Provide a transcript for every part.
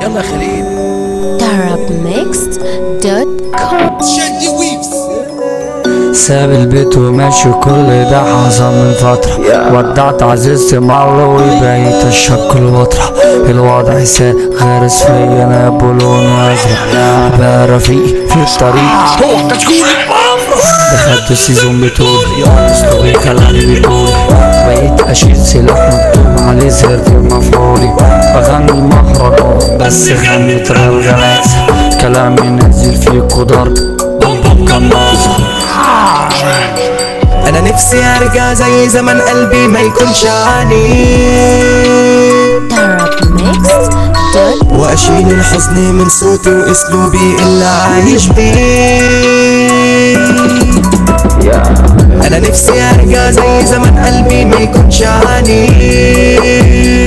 يلا يا خليل Arabmixed.com شادي ويفز ساب البيت وماشي كل ده حصل من فترة ودعت عزيزتي مرة وبقيت الشك الوطرة الوضع ساء غارس فيا انا بلون وازرق بقى رفيق في الطريق هو كشكول دخلت السيزون بطولي اسلوبي كلامي بيقولي بقيت اشيل سلاح مكتوب عليه زرت مفعولي بغني المهرجان بس غنيت الغلاس كلامي نازل فيكو ضرب بوم بوم قناصة انا نفسي ارجع زي زمان قلبي ما يكونش عنيد Arabmixed.com واشيل الحزن من صوتي واسلوبي اللي عايش بيه انا نفسي ارجع زي زمان قلبي ما يكونش عنيد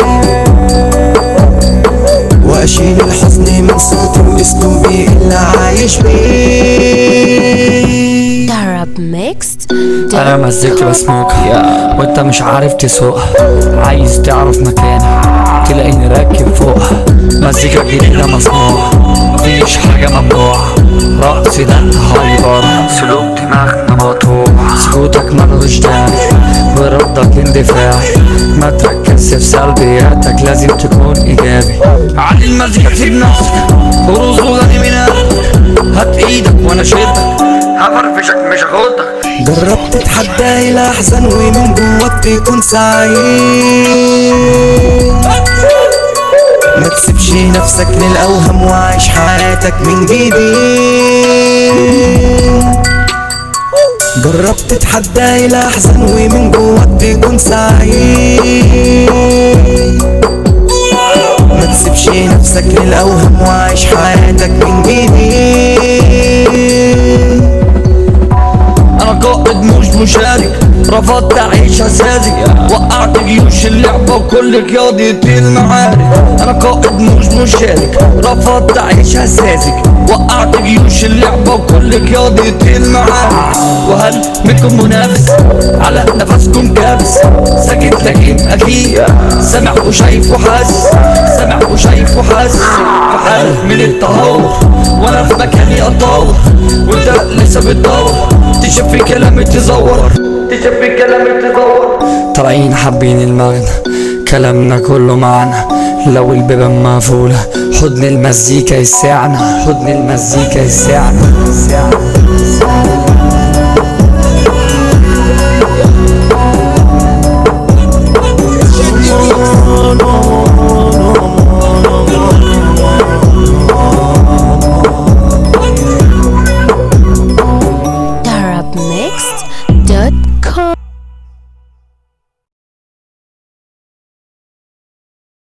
واشيل الحزن من صوتي واسلوبي اللي عايش بيه Arabmixed.com انا مزيكتي بسموكها وانت مش عارف تسوقها عايز تعرف مكانها تلاقيني راكب فوقها مزيكا جديدة مصنوعة مفيش حاجة ممنوعة رقص ده هايبر سلوك دماغنا مقطوع سكوتك ملوش داعي وردك اندفاعي ما تركزش في سلبياتك لازم تكون ايجابي علي المزيكا سيب نفسك بروز وغني من قلبك هات ايدك وانا شدك هفرفشك مش هاخدك جربت تتحدى الى احزان ومن جواك تكون سعيد ما تسيبش نفسك للاوهام وعيش حياتك من جديد جربت تتحدى الى احزان ومن جواك تكون سعيد ما تسيبش نفسك للاوهام وعيش حياتك من جديد انا قائد مش مشارك رفضت اعيش اساسي وقعت جيوش اللعبة وكل قيادة المعارك انا قائد مش مشارك رفضت اعيش اساسي وقعت جيوش اللعبة وكل قيادة المعارك وهل منكم منافس على نفسكم كابس ساكت لكن اكيد سامع وشايف وحاسس سامع وشايف وحاسس في حالة من التهور وانا في مكاني اتطور وانت لسه بتدور تشوف في كلامي تزور تشوف في كلامي تزور طالعين حابين المغنى كلامنا كله معنا لو البيبان مقفولة حضن المزيكا يسعنا حضن المزيكا يسعنا يسعنا